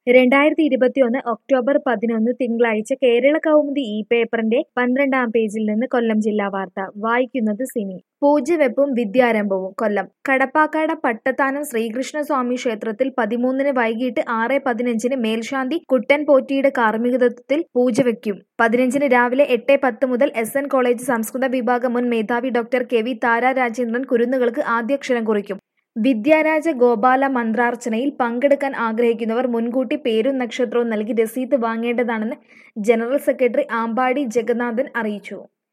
രണ്ടായിരത്തി ഇരുപത്തിയൊന്ന് ഒക്ടോബർ പതിനൊന്ന് തിങ്കളാഴ്ച കേരള കൗമുദി ഈ പേപ്പറിന്റെ പന്ത്രണ്ടാം പേജിൽ നിന്ന് കൊല്ലം ജില്ലാ വാർത്ത വായിക്കുന്നത് സിനി പൂജവെപ്പും വിദ്യാരംഭവും കൊല്ലം കടപ്പാക്കാട പട്ടത്താനം ശ്രീകൃഷ്ണസ്വാമി ക്ഷേത്രത്തിൽ പതിമൂന്നിന് വൈകിട്ട് ആറ് പതിനഞ്ചിന് മേൽശാന്തി കുട്ടൻ പോറ്റിയുടെ കാർമ്മികത്വത്തിൽ പൂജ വയ്ക്കും പതിനഞ്ചിന് രാവിലെ എട്ട് പത്ത് മുതൽ എസ് എൻ കോളേജ് സംസ്കൃത വിഭാഗം മുൻ മേധാവി doctor K V Thara Rajendran കുരുന്നുകൾക്ക് ആദ്യാക്ഷരം കുറിക്കും വിദ്യാരാജ ഗോപാല മന്ത്രാർച്ചനയിൽ പങ്കെടുക്കാൻ ആഗ്രഹിക്കുന്നവർ മുൻകൂട്ടി പേരും നക്ഷത്രവും നൽകി രസീത് വാങ്ങേണ്ടതാണെന്ന് ജനറൽ സെക്രട്ടറി ആമ്പാടി ജഗന്നാഥൻ അറിയിച്ചു